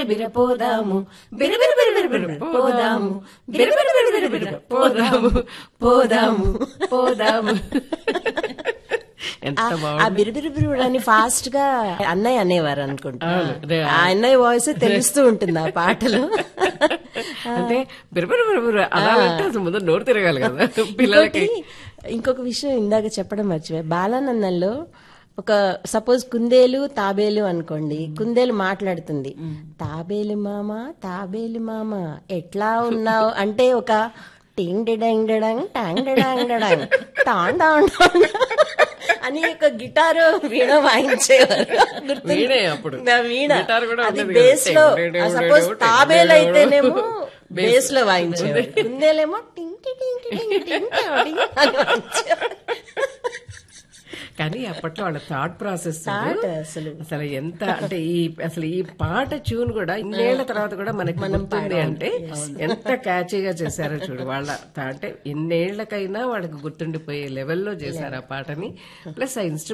బిర పోదాము బిర బిర బిర బిర బిర పోదాము బిర బిర బిర బిర బిర పోదాము పోదాము పోదాము ఎంత ఆ బాగుంది బిరుబిరుబిరు అని ఫాస్ట్ గా అన్నయ్య అనేవారు అనుకుంటా అవును, అదే. ఆ అన్నయ్య వాయిస్ తెలుస్తూ ఉంటుంది ఆ పాటలో అంటే బిరబిర బిరబిర అలా అంటే అసలు ముందు నోరు తిరగాలి కదా పిల్లలకి ఇంకోటి, ఇంకొక విషయం ఇందాక చెప్పడం మర్చిపోయా బాలానందంలో ఒక సపోజ్ కుందేలు తాబేలు అనుకోండి కుందేలు మాట్లాడుతుంది తాబేలు మామ తాబేలు మామ ఎట్లా ఉన్నావు అంటే ఒక టింగ్ డిడంగ్ డిడంగ్ టాంగ్ డిడంగ్ డిడంగ్ టాన్ టాన్ టాన్ అని ఒక గిటారు వీణ వాయించేవారు గుర్తుందా? వీణే అప్పుడు. నా వీణ గిటార్ కూడా అది ఉండేది బేస్ కదా. లో టెంగ్ టెంగ్ సపోజ్ టెంగ్ తాబేలు టెంగ్ అయితేనేమో బేస్. బేస్ లో వాయించేవారు కుందేలేమో టింగ్ టి టింగ్ టి టింగ్ టింగ్ టాడి అని వాయించేవారు. కానీ అప్పట్లో వాళ్ళ థాట్ ప్రాసెస్ Thought అసలు. అసలు ఎంత అంటే ఈ అసలు ఈ పాట ట్యూన్ కూడా ఇన్నేళ్ల తర్వాత కూడా మనకి గుర్తుంది అంటే ఎంత క్యాచీగా చేశారో చూడు వాళ్ళ తా- అంటే ఎన్నేళ్లకైనా వాళ్ళకి గుర్తుండిపోయే లెవెల్లో చేశారు ఆ పాటని ప్లస్ ఆ ఇన్స్ట్రుమెంట్